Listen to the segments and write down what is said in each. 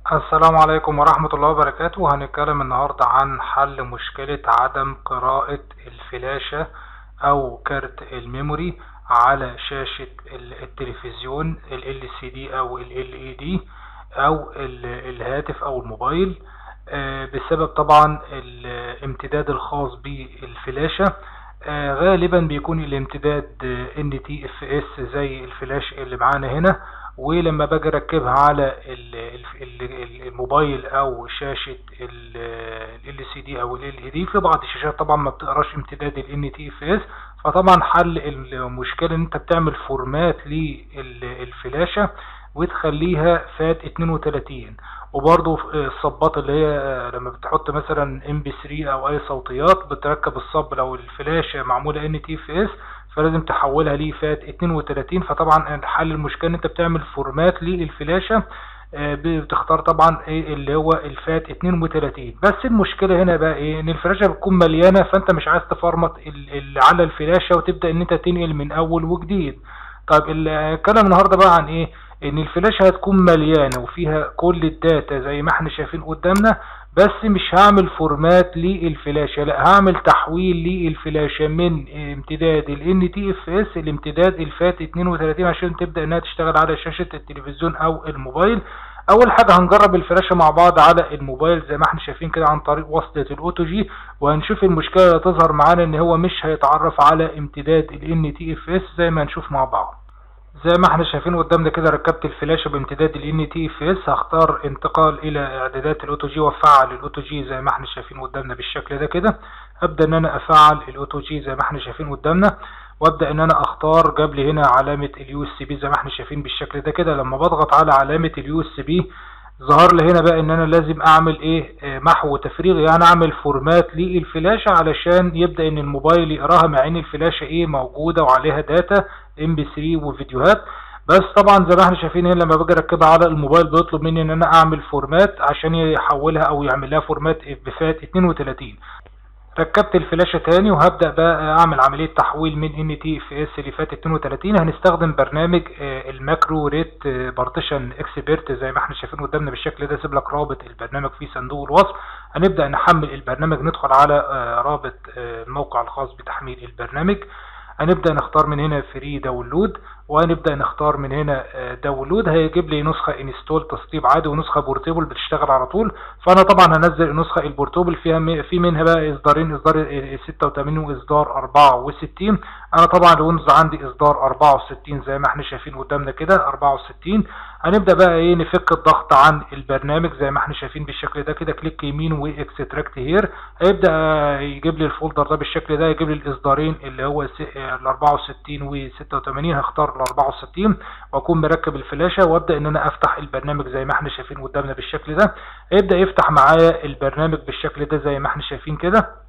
السلام عليكم ورحمة الله وبركاته هنتكلم النهاردة عن حل مشكلة عدم قراءة الفلاشة أو كارت الميموري على شاشة التلفزيون ال LCD أو ال LED أو الهاتف أو الموبايل آه، بسبب طبعا الامتداد الخاص بالفلاشة آه، غالبا بيكون الامتداد NTFS زي الفلاش اللي معانا هنا ولما باجي اركبها على الموبايل او شاشة ال سي دي او ال ال دي في بعض الشاشات طبعا ما بتقراش امتداد ال ان تي اف اس فطبعا حل المشكلة ان انت بتعمل فورمات للفلاشة وتخليها فات 32 وبرضو الصبات اللي هي لما بتحط مثلا ام بي 3 او اي صوتيات بتركب الصب لو الفلاشة معمولة ان تي اف اس فلازم تحولها لفات 32 فطبعا حل المشكله ان انت بتعمل فورمات للفلاشه آه، بتختار طبعا ايه اللي هو الفات 32 بس المشكله هنا بقى ايه ان الفلاشه بتكون مليانه فانت مش عايز تفرمط اللي على الفلاشه وتبدا ان انت تنقل من اول وجديد طيب الكلام النهارده بقى عن ايه ان الفلاشه هتكون مليانه وفيها كل الداتا زي ما احنا شايفين قدامنا بس مش هعمل فورمات للفلاشة لا هعمل تحويل للفلاشة من امتداد ال NTFS الامتداد الفات 32 عشان تبدأ انها تشتغل على شاشة التلفزيون او الموبايل اول حاجة هنجرب الفلاشة مع بعض على الموبايل زي ما احنا شايفين كده عن طريق وصلة الاوتو جي وهنشوف المشكلة اللي تظهر معانا ان هو مش هيتعرف على امتداد ال NTFS زي ما هنشوف مع بعض زي ما احنا شايفين قدامنا كده ركبت الفلاشة بامتداد ال NTFS هختار انتقال الى اعدادات الاوتو جي وافعل الاوتو جي زي ما احنا شايفين قدامنا بالشكل ده كده ابدا ان انا افعل الاوتو جي زي ما احنا شايفين قدامنا وابدا ان انا اختار جاب لي هنا علامة اليو اس بي زي ما احنا شايفين بالشكل ده كده لما بضغط على علامة اليو اس بي ظهر لي هنا بقى ان انا لازم اعمل ايه آه، محو وتفريغ يعني اعمل فورمات للفلاشة علشان يبدأ ان الموبايل يقراها مع ان الفلاشة ايه موجودة وعليها داتا ام بي 3 وفيديوهات بس طبعا زي ما احنا شايفين هنا لما باجي اركبها على الموبايل بيطلب مني ان انا اعمل فورمات عشان يحولها او يعمل لها فورمات بفات 32 ركبت الفلاشة تاني وهبدأ بقى اعمل عملية تحويل من ان تي اف اس اللي فات 32 هنستخدم برنامج آه، الماكرو ريت بارتيشن اكسبرت زي ما احنا شايفين قدامنا بالشكل ده سيب لك رابط البرنامج في صندوق الوصف هنبدأ نحمل البرنامج ندخل على آه، رابط آه، الموقع الخاص بتحميل البرنامج هنبدأ نختار من هنا فري داونلود وهنبدأ نختار من هنا داونلود هيجيب لي نسخة انستول تسطيب عادي ونسخة بورتيبل بتشتغل على طول فانا طبعا هنزل النسخة البورتيبل فيها في منها بقى اصدارين اصدار 86 واصدار 64 انا طبعا الويندوز عندي اصدار 64 زي ما احنا شايفين قدامنا كده 64 هنبدأ بقى ايه نفك الضغط عن البرنامج زي ما احنا شايفين بالشكل ده كده كليك يمين واكستراكت هير هيبدأ يجيب لي الفولدر ده بالشكل ده يجيب لي الاصدارين اللي هو ال 64 و 86 هختار ال 64 واكون مركب الفلاشة وابدأ ان انا افتح البرنامج زي ما احنا شايفين قدامنا بالشكل ده هيبدأ يفتح معايا البرنامج بالشكل ده زي ما احنا شايفين كده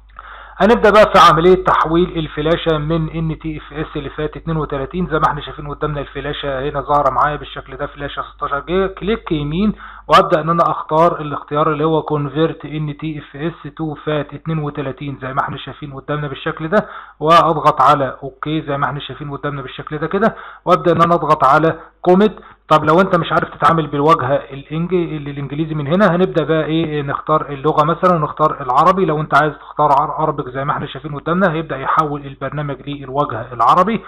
هنبدأ بقى في عملية تحويل الفلاشة من ان تي اف اس اللي فات 32 زي ما احنا شايفين قدامنا الفلاشة هنا ظاهرة معايا بالشكل ده فلاشة 16 جيجا كليك يمين وابدأ ان انا اختار الاختيار اللي هو كونفيرت ان تي اف اس تو فات 32 زي ما احنا شايفين قدامنا بالشكل ده واضغط على اوكي زي ما احنا شايفين قدامنا بالشكل ده كده وابدأ ان انا اضغط على كوميت طب لو انت مش عارف تتعامل بالواجهه الانجليزي من هنا هنبدا بقى ايه نختار اللغه مثلا ونختار العربي لو انت عايز تختار عربي زي ما احنا شايفين قدامنا هيبدا يحول البرنامج للواجهه العربي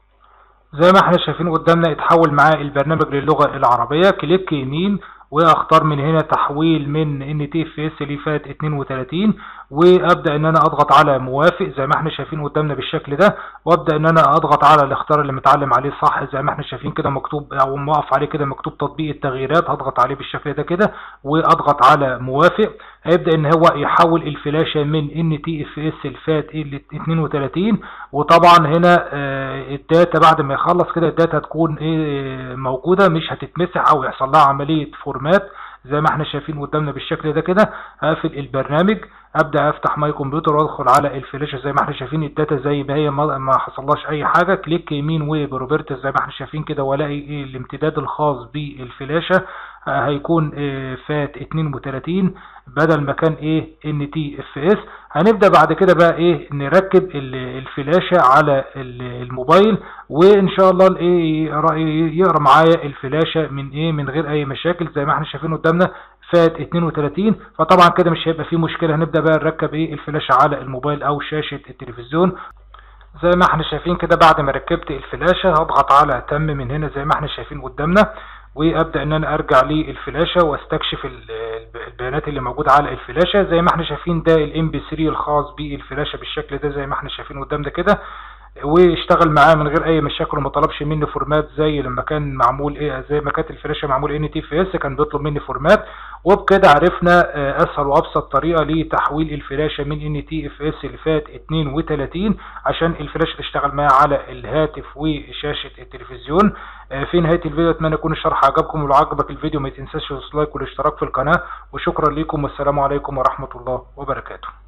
زي ما احنا شايفين قدامنا يتحول معاه البرنامج للغه العربيه كليك يمين واختار من هنا تحويل من ان تي اف اس اللي فات 32 وابدا ان انا اضغط على موافق زي ما احنا شايفين قدامنا بالشكل ده وابدا ان انا اضغط على الاختيار اللي متعلم عليه صح زي ما احنا شايفين كده مكتوب او موقف عليه كده مكتوب تطبيق التغييرات هضغط عليه بالشكل ده كده واضغط على موافق هيبدا ان هو يحول الفلاشه من ان تي اف اس الفات ال 32 وطبعا هنا آه، الداتا بعد ما يخلص كده الداتا تكون ايه موجوده مش هتتمسح او يحصل لها عمليه فورمات زي ما احنا شايفين قدامنا بالشكل ده كده هقفل البرنامج ابدا افتح ماي كمبيوتر وادخل على الفلاشه زي ما احنا شايفين الداتا زي ما هي ما ما حصلهاش اي حاجه كليك يمين وبروبرت زي ما احنا شايفين كده والاقي ايه الامتداد الخاص بالفلاشه آه، هيكون آه، فات 32 بدل ما كان ايه ان تي اف اس هنبدا بعد كده بقى ايه نركب ال- الفلاشه على ال- الموبايل وان شاء الله الايه يقرا يقرا معايا الفلاشه من ايه من غير اي مشاكل زي ما احنا شايفين قدامنا فات 32 فطبعا كده مش هيبقى فيه مشكله هنبدا بقى نركب ايه الفلاشه على الموبايل او شاشه التلفزيون زي ما احنا شايفين كده بعد ما ركبت الفلاشة هضغط على تم من هنا زي ما احنا شايفين قدامنا وابدا ان انا ارجع للفلاشة واستكشف ال- الب- البيانات اللي موجودة على الفلاشة زي ما احنا شايفين ده الام بي 3 الخاص بالفلاشة بالشكل ده زي ما احنا شايفين قدامنا كده واشتغل معاه من غير اي مشاكل وما طلبش مني فورمات زي لما كان معمول ايه زي ما كانت الفلاشه معمول ان تي في اس كان بيطلب مني فورمات وبكده عرفنا آه، اسهل وابسط طريقه لتحويل الفلاشه من ان تي اف اس اللي فات 32 عشان الفلاشه تشتغل معايا على الهاتف وشاشه التلفزيون آه، في نهايه الفيديو اتمنى يكون الشرح عجبكم ولو عجبك الفيديو ما تنساش اللايك والاشتراك في القناه وشكرا لكم والسلام عليكم ورحمه الله وبركاته